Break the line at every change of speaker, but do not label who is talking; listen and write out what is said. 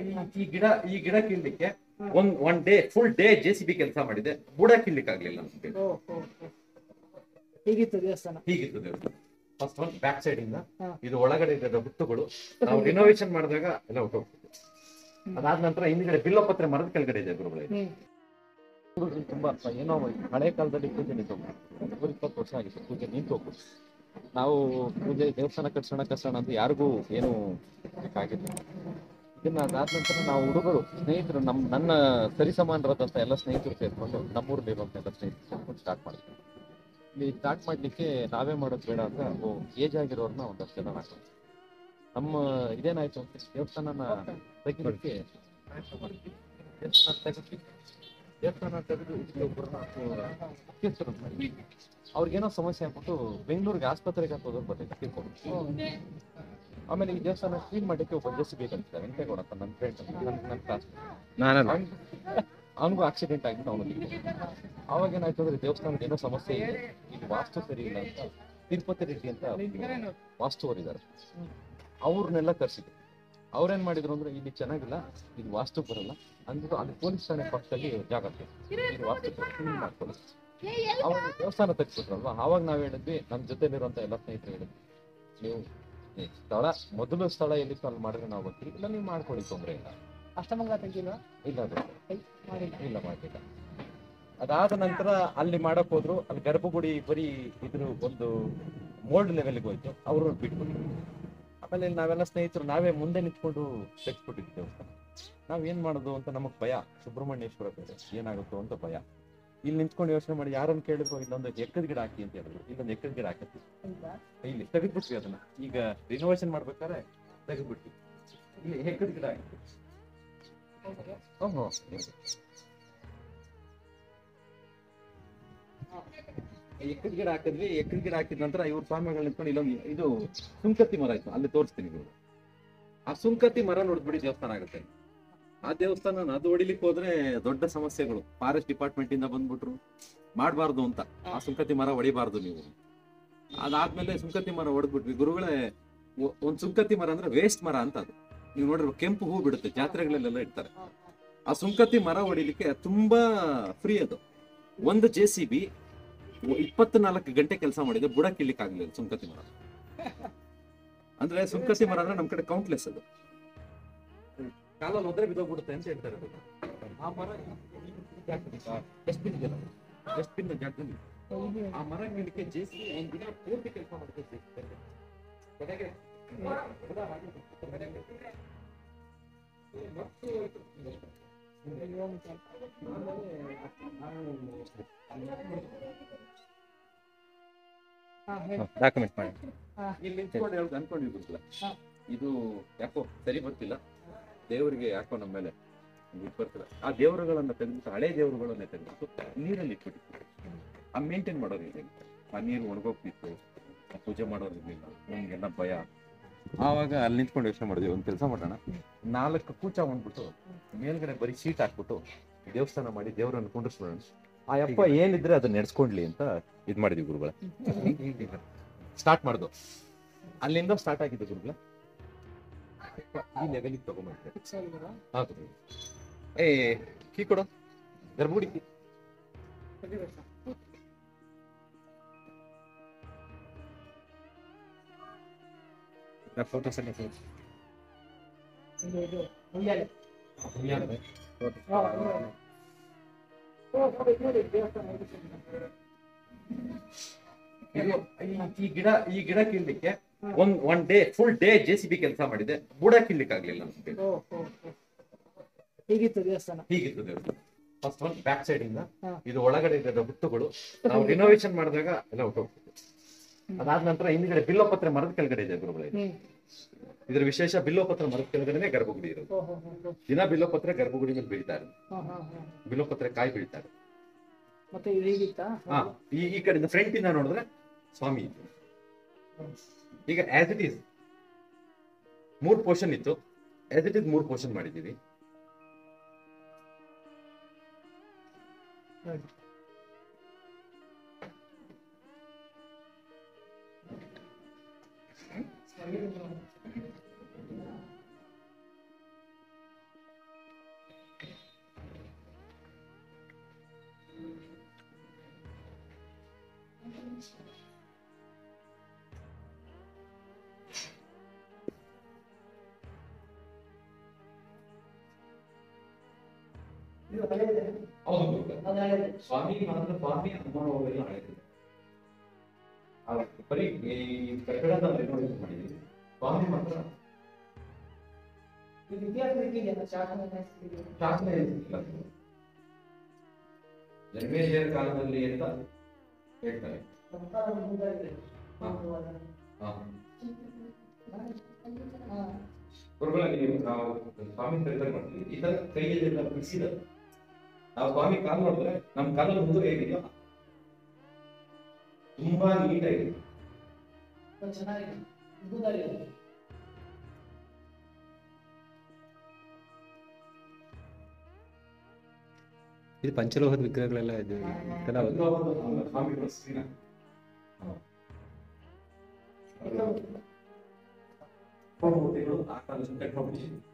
ಈ- ಈ ಗಿಡ ಈ ಗಿಡ ಕೀಳ್ಲಿಕ್ಕೆ ಒಂದ್ one day full day J C B ಕೆಲಸ ಮಾಡಿದೆ ಬುಡ ಕೀಳ್ಲಿಕ್ಕೆ ಆಗ್ಲಿಲ್ಲ ನಮ್ಗೆ
ಓ ಓ ಓ. ಹೇಗಿತ್ತು ದೇವಸ್ಥಾನ
ಹೀಗಿತ್ತು ದೇವ್ರು ಫಸ್ಟ್ ಒನ್ ಬ್ಯಾಕ್ ಸೈಡ್ ಇಂದ
ಹಾ.
ಇದು ಒಳಗಡೆ ಇದ್ದ ಹುತ್ತುಗಳು ನಾವು ರಿನೋವೇಷನ್ ಮಾಡಿದಾಗ ಎಲ್ಲ ಹೊಟ್ಟೋಗ್ತಿತ್ತು ಅದಾದ ನಂತರ ಹಿಂದ್ಗಡೆ ಬಿಲ್ಲೋಪತ್ರೆ ಮರದ ಕೆಳಗಡೆ ಇದೆ ಗುರುಗಳೇ
ಹ್ಮ್
ಹುಡುಗರು ತುಂಬಾ ಏನೋ ಹಳೆ ಕಾಲದಲ್ಲಿ ಪೂಜೆ ನಿಂತೋಗ್ಬಿಟ್ಟು ನೂರ ಇಪ್ಪತ್ತು ವರ್ಷ ಆಗಿತ್ತು ಪೂಜೆ ನಿಂತೋಗ್ಬಿಟ್ಟು ನಾವು ಪೂಜೆ ದೇವಸ್ಥಾನ ಕಟ್ಸೋಣ ಕಟ್ಸೋಣ ಅಂತ ಯಾರಿಗೂ ಏನು ಬೇಕಾಗಿಲ್ಲ ಇದನ್ನ ಅದಾದ ನಂತರ ನಾವು ಹುಡುಗರು ಸ್ನೇಹಿತರು ನಮ್ ನನ್ನ ಸರಿ ಸಮಾನರಾದಂತ ಎಲ್ಲ ಸ್ನೇಹಿತರು ಸೇರ್ಕೊಂಡು ನಮ್ಮೂರಲ್ಲಿ ಇರುವಂತ ಎಲ್ಲ ಸ್ನೇಹಿತರು ಸೇರ್ಕೊಂಡು ಸ್ಟಾರ್ಟ್ ಮಾಡಿದ್ವಿ ಇಲ್ಲಿ ಸ್ಟಾರ್ಟ್ ಮಾಡ್ಲಿಕ್ಕೆ ನಾವೇ ಮಾಡೋದು ಬೇಡ ಅಂತ ಏಜ್ ಆಗಿರೋರ್ನ ಒಂದಷ್ಟು ಜನ ಹಾಕೋದು ನಮ್ಮ ಇದೇನಾಯ್ತು ಅಂತ ದೇವಸ್ಥಾನನ ತೆಗಿಲಿಕ್ಕೆ ಪ್ರಯತ್ನ ಮಾಡಿದ್ವಿ ದೇವಸ್ಥಾನ ತೆಗಿದ್ವಿ ದೇವಸ್ಥಾನ ತೆಗೆದು ಇಲ್ಲಿ ಒಬ್ಬರನ್ನ ಮುಖ್ಯಸ್ಥರು ಮಾಡಿದ್ವಿ. ಅವ್ರಿಗೇನೋ ಸಮಸ್ಯೆ ಆಗ್ಬಿಟ್ಟು ಬೆಂಗಳೂರಿಗೆ ಆಸ್ಪತ್ರೆಗೆ ಅಂತ ಹೋಗೋದು ಬರ್ಲಿಲ್ಲ ತೀರ್ಕೊಂಡು ಆಮೇಲೆ ಈ ದೇವಸ್ಥಾನ ಕ್ಲೀನ್ ಮಾಡಲಿಕ್ಕೆ ಒಬ್ಬ ಜೆಸಿ ಬೇಕಂತ ವೆಂಕಟೇಗೌಡ ಅಂತ ನನ್ನ ಫ್ರೆಂಡ್ ನನ್ನ ನನ್ನ ಕ್ಲಾಸ್ ಅವನಿಗೂ ಆಕ್ಸಿಡೆಂಟ್ ಆಗಿತ್ತು ಅವನು ಅವಾಗ ಏನಾಯ್ತು ಅಂದ್ರೆ ದೇವಸ್ಥಾನದ ಏನೋ ಸಮಸ್ಯೆ ಇದೆ ಇಲ್ಲಿ ವಾಸ್ತು ಸರಿ ಇಲ್ಲ ಅಂತ ತಿರುಪತಿ ರೆಡ್ಡಿ ಅಂತ ವಾಸ್ತು ಅವರಿದ್ದಾರೆ ಅವ್ರನ್ನೆಲ್ಲ ಕರ್ಸಿದ್ರು ಅವ್ರೇನ್ ಮಾಡಿದ್ರು ಅಂದ್ರೆ ಇಲ್ಲಿ ಚೆನ್ನಾಗಿಲ್ಲ ಇದು ವಾಸ್ತು ಬರಲ್ಲ ಅಂದ್ಬಿಟ್ಟು ಅಲ್ಲಿ ಪೊಲೀಸ್ ಠಾಣೆ ಪಕ್ಕದಲ್ಲಿ ಜಾಗ ಇದೆ. ಇದು ವಾಸ್ತು ಕ್ಲೀನ್ ಮಾಡ್ಕೊಳ್ಳಿ ಅವಾಗ ದೇವಸ್ಥಾನ ತೆಗ್ಸ್ಬಿಟ್ರಲ್ವಾ ಅವಾಗ ನಾವ್ ಹೇಳಿದ್ವಿ ನಮ್ಮ ಜೊತೆಲಿರುವಂತ ಎಲ್ಲ ಸ್ನೇಹಿತರು ಹೇಳಿದ್ವಿ ನೀವು ಈ ಸ್ಥಳ ಮೊದಲು ಸ್ಥಳ ಎಲ್ಲಿತ್ತು ಅಲ್ಲಿ ಮಾಡಿದ್ರೆ ನಾವು ಬರ್ತೀವಿ ಇಲ್ಲ ನೀವು ಮಾಡ್ಕೊಳ್ಳಿ ತೊಂದ್ರೆ ಇಲ್ಲ
ಅಷ್ಟಮಂಗ ತೆಗಿಲ್ವಾ
ಇಲ್ಲ ಅದು
ಮಾಡಿಲ್ಲ
ಇಲ್ಲ ಮಾಡ್ಲಿಲ್ಲ ಅದಾದ ನಂತರ ಅಲ್ಲಿ ಮಾಡಕ್ ಹೋದ್ರು ಅಲ್ಲಿ ಗರ್ಭಗುಡಿ ಬರೀ ಇದ್ರ ಒಂದು ಮೋಲ್ಡ್ ಲೆವೆಲ್ಗೆ ಹೋಯ್ತು ಅವರು ಬಿಟ್ಬಿಟ್ರು ಆಮೇಲೆ ಇಲ್ಲಿ ನಾವೆಲ್ಲ ಸ್ನೇಹಿತರು ನಾವೇ ಮುಂದೆ ನಿಂತ್ಕೊಂಡು ತೆಗ್ಸ್ಬಿಟ್ಟಿದ್ವಿ ದೇವಸ್ಥಾನ ನಾವ್ ಏನ್ ಮಾಡೋದು ಅಂತ ನಮಗ್ ಭಯ ಸುಬ್ರಹ್ಮಣ್ಯೇಶ್ವರ ಬೇರೆ ಏನಾಗುತ್ತೋ ಅಂತ ಭಯ ಇಲ್ಲಿ ನಿಂತ್ಕೊಂಡು ಯೋಚನೆ ಮಾಡಿ ಯಾರನ್ನ ಕೇಳಿದ್ರು ಇಲ್ಲೊಂದು ಎಕ್ಕದ ಗಿಡ ಹಾಕಿ ಅಂತ ಹೇಳಿದ್ರು ಇಲ್ಲೊಂದು ಎಕ್ಕದ ಗಿಡ ಹಾಕತ್ತಿ
ಹೌದಾ?
ಇಲ್ಲಿ ತೆಗೆದ್ಬಿಟ್ವಿ ಅದನ್ನ ಈಗ ರಿನೋವೇಷನ್ ಮಾಡ್ಬೇಕಾದ್ರೆ ತೆಗೆದ್ಬಿಟ್ವಿ ಇಲ್ಲಿ ಎಕ್ಕದ ಗಿಡ ಹಾಕಿ ಓಹೋ ಎಕ್ಕದ ಗಿಡ ಹಾಕಿದ್ವಿ ಎಕ್ಕದ ಗಿಡ ಹಾಕಿದ ನಂತರ ಇವ್ರ ಸ್ವಾಮಿಗಳು ನಿಂತ್ಕೊಂಡು ಇಲ್ಲೊಂದು ಇದು ಸುಂಕತಿ ಮರ ಇತ್ತು ಅಲ್ಲಿ ತೋರಿಸ್ತೀನಿ ಇವ್ರು ಆ ಸುಂಕತಿ ಮರ ನೋಡಿದ್ಬಿಡಿ ದೇವಸ್ಥಾನ ಆಗುತ್ತೆ ಆ ದೇವಸ್ಥಾನ ಅದು ಹೊಡಿಲಿಕ್ಕೆ ಹೋದ್ರೆ ದೊಡ್ಡ ಸಮಸ್ಯೆಗಳು ಫಾರೆಸ್ಟ್ ಡಿಪಾರ್ಟ್ಮೆಂಟ್ ಇಂದ ಬಂದ್ಬಿಟ್ರು ಮಾಡಬಾರ್ದು ಅಂತ ಆ ಸುಂಕತಿ ಮರ ಹೊಡಿಬಾರ್ದು ನೀವು ಅದಾದ್ಮೇಲೆ ಸುಂಕತಿ ಮರ ಹೊಡೆದ್ಬಿಟ್ವಿ ಗುರುಗಳೇ ಒ- ಒಂದ್ ಸುಂಕತಿ ಮರ ಅಂದ್ರೆ ವೇಸ್ಟ್ ಮರ ಅಂತ ಅದು ನೀವು ನೋಡಿದ್ರೆ ಕೆಂಪು ಹೂ ಬಿಡುತ್ತೆ ಜಾತ್ರೆಗಳಲ್ಲೆಲ್ಲ ಇಡ್ತಾರೆ ಆ ಸುಂಕತಿ ಮರ ಹೊಡಿಲಿಕ್ಕೆ ತುಂಬಾ ಫ್ರೀ ಅದು ಒಂದು ಜೆ ಸಿ ಬಿ ಇಪ್ಪತ್ನಾಲ್ಕು ಗಂಟೆ ಕೆಲಸ ಮಾಡಿದೆ ಬುಡ ಕೀಳ್ಲಿಕ್ಕೆ ಆಗ್ಲಿಲ್ಲ ಸುಂಕತಿ ಮರ ಅಂದ್ರೆ ಸುಂಕತಿ ಮರ ಅಂದ್ರೆ ನಮ್ ಕಡೆ ಕೌಂಟ್ಲೆಸ್ ಅದು ಕಾಲಲ್ಲಿ ಹೋದ್ರೆ ಬಿದ್ದೋಗ್ಬಿಡುತ್ತೆ ಅಂತ ಹೇಳ್ತಾರೆ ಅದು. ಆ ಮರ ಡಸ್ಟ್ಬಿನ್ ಇದೆಯಲ್ಲ ಡಸ್ಟ್ಬಿನ್ ಜಾಗದಲ್ಲಿ ಆ ಮರ ಕೀಳಲಿಕ್ಕೆ ಜೆ ಸಿ ಒಂದ್ ದಿನ ಪೂರ್ತಿ ಕೆಲಸ ಮಾಡುತ್ತೆ JCB. ಕೊನೆಗೆ ಬುಡ ಹಾಗೆ ಬಿಟ್ಟು ಕೊನೆಗೆ ಮತ್ತೆ
ಹಾ, ಹೇಳಿ.
ಡಾಕ್ಯುಮೆಂಟ್ ಮಾಡಿ
ಹಾ.
ಇಲ್ಲಿ ನಿಂತ್ಕೊಂಡು ಹೇಳೋದು ಅನ್ಕೊಂಡಿವಿ ಗುರುಗಳ
ಹಾ.
ಇದು ಯಾಕೋ ಸರಿ ಬರ್ತಿಲ್ಲ ದೇವರಿಗೆ ಯಾಕೋ ನಮ್ಮ ಮೇಲೆ ಇದು ಬರ್ತಿಲ್ಲ ಆ ದೇವರುಗಳನ್ನ ತೆಗೆದ್ಬಿಟ್ಟು ಹಳೆ ದೇವರುಗಳನ್ನೇ ತೆಗೆದ್ಬಿಟ್ಟು ನೀರಲ್ಲಿ ಇಟ್ಬಿಟ್ಟು ಆ ಮೇಂಟೈನ್ ಮಾಡೋದು ಇದೆ ಆ ನೀರು ಒಣಗೋಗ್ತಿತ್ತು ಆ ಪೂಜೆ ಮಾಡೋದು ಇರ್ಲಿಲ್ಲ ನಮ್ಗೆಲ್ಲ ಭಯ ಆವಾಗ ಅಲ್ಲಿ ನಿಂತ್ಕೊಂಡು ಯೋಚನೆ ಮಾಡಿದ್ವಿ ಒಂದು ಕೆಲಸ ಮಾಡೋಣ ನಾಲ್ಕು ಕೂಚ ಹೊಂದ್ಬಿಟ್ಟು ಮೇಲ್ಗಡೆ ಬರೀ ಶೀಟ್ ಹಾಕ್ಬಿಟ್ಟು ದೇವಸ್ಥಾನ ಮಾಡಿ ದೇವರನ್ನು ಕುಂಡಿಸ್ಬಿಡೋಣ ಆ ಯಪ್ಪ ಏನಿದ್ರೆ ಅದನ್ನ ನಡೆಸ್ಕೊಂಡ್ಲಿ ಅಂತ ಇದ್ ಮಾಡಿದ್ವಿ ಗುರುಗಳ ಸ್ಟಾರ್ಟ್ ಮಾಡ್ದು ಅಲ್ಲಿಂದ ಸ್ಟಾರ್ಟ್ ಆಗಿದ್ದು ಗುರುಗಳ ಈ ಲೆವೆಲಿಗೆ ತಗೊಂಡ್ಬಂದ್ರೆ
ಫಿಕ್ಸ್ ಆಗಿದ್ದೀರಾ?
ಹೌದು ಏ ಕೀ ಕೊಡು ಗರ್ಭಗುಡಿ ಕೀ
ತೆಗಿಬೇಕಾ?
ಫೋಟೋಸ್ ಎಲ್ಲ
ಇದು ಇದು ಉಯ್ಯಾಲೆ. ಹಾ, ಉಯ್ಯಾಲೆ. ಓ, ನೋಡಿ, ನೋಡಿ, ದೇವಸ್ಥಾನ ಹೇಗಿದೆ.
ಇದು ಈ- ಈ ಗಿಡ ಈ ಗಿಡ ಕೀಳ್ಲಿಕ್ಕೆ ಒಂದ್ one day full day J C B ಕೆಲಸ ಮಾಡಿದೆ ಬುಡ ಕೀಳ್ಲಿಕ್ಕೆ ಆಗ್ಲಿಲ್ಲ ನಮ್ಗೆ
ಓ, ಓ, ಓ. ಹೇಗಿತ್ತು ದೇವಸ್ಥಾನ
ಹೀಗಿತ್ತು ದೇವ್ರು ಫಸ್ಟ್ ಒನ್ ಬ್ಯಾಕ್ ಸೈಡ್ ಇಂದ
ಹಾ.
ಇದು ಒಳಗಡೆ ಇದ್ದ ಹುತ್ತುಗಳು ನಾವು ರಿನೋವೇಷನ್ ಮಾಡಿದಾಗ ಎಲ್ಲ ಹೊಟ್ಟೋಗ್ತಿತ್ತು ಅದಾದ ನಂತರ ಹಿಂದ್ಗಡೆ ಬಿಲ್ಲೋಪತ್ರೆ ಮರದ ಕೆಳಗಡೆ ಇದೆ ಗುರುಗಳೇ
ಹ್ಮ್
ಇದ್ರ ವಿಶೇಷ ಬಿಲ್ಲೋಪತ್ರೆ ಮರದ ಕೆಳಗಡೆನೆ ಗರ್ಭಗುಡಿ ಇರೋದು
ಓ, ಹೋ, ಹೋ, ಹೋ.
ದಿನ ಬಿಲ್ಲೋಪತ್ರೆ ಗರ್ಭಗುಡಿ ಮೇಲೆ ಬೀಳ್ತಾ ಇರೋದು
ಹಾ, ಹಾ, ಹಾ.
ಬಿಲ್ಲೋಪತ್ರೆ ಕಾಯಿ ಬೀಳ್ತಾರೆ
ಮತ್ತೆ ಇದು ಹೇಗಿತ್ತಾ
ಹಾ ಈ ಈ ಕಡೆಯಿಂದ ಫ್ರಂಟ್ ಇಂದ ನೋಡಿದ್ರೆ ಸ್ವಾಮಿ ಇತ್ತು ಈಗ ಆಸ್ ಇಟ್ ಈಸ್ ಮೂರ್ ಪೋರ್ಷನ್ ಇತ್ತು ಆಸ್ ಇಟ್ ಇಸ್ ಮೂರ್ ಪೋರ್ಷನ್ ಮಾಡಿದೀವಿ
ನೋಡಿ. ಇದು ಹಳೆಯದೇ
ಹೌದು ಗುರುಗಳೇ.
ಅದು ಹಳೆಯದೇ
ಸ್ವಾಮಿ ಮಾತ್ರ ಸ್ವಾಮಿ ಅಮ್ಮನವರೆಲ್ಲ ಹಳೆಯದು ಆ ಬರೀ ಈ ಕಟ್ಟಡದ ರೆನೋವೇಷನ್ ಮಾಡಿದ್ದೀವಿ ಸ್ವಾಮಿ ಮಾತ್ರ
ಇದು ಇತಿಹಾಸ ಇದೆಯಲ್ಲ ಶಾಸನ ಇದೆ.
ಶಾಸನ ಇಲ್ಲ ಜನ್ಮೇಜಯರ ಕಾಲದಲ್ಲಿ ಅಂತ ಹೇಳ್ತಾರೆ
ಸಂತಾನ ಮುಂದಾಗಿದೆ.
ಹಾ. ಹಾ.
ಹಾ.
ಗುರುಗಳ ನೀವು ನಾವು ಸ್ವಾಮಿ ಚರಿತ್ರೆ ಮಾಡ್ತೀವಿ ಈ ತರ ಕೈಯಲ್ಲೆಲ್ಲ ಬಿಡಿಸಿದ ನಾವು ಸ್ವಾಮಿ ಕಾಲು ನೋಡಿದ್ರೆ ನಮ್ಮ ಕಾಲಲ್ಲಿ ಮುಂದೆ ಹೇಗಿದೆಯೋ ತುಂಬಾ ನೀಟಾಗಿ
ಅದು ಚೆನ್ನಾಗಿದೆ ಮುಂದಾಗಿದೆ.
ಇದು ಪಂಚಲೋಹದ ವಿಗ್ರಹಗಳೆಲ್ಲ ಇದು ಇದೆಲ್ಲ ಹೌದು.
ಸ್ವಾಮಿ ಪ್ರಶ್ನ
ಇದು
ಮೂರ್ತಿಗಳು ಆ ಕಾಲದಲ್ಲಿ ಕಟ್ಕೊಂಡ್ಬಿಟ್ಟಿದ್ದೀವಿ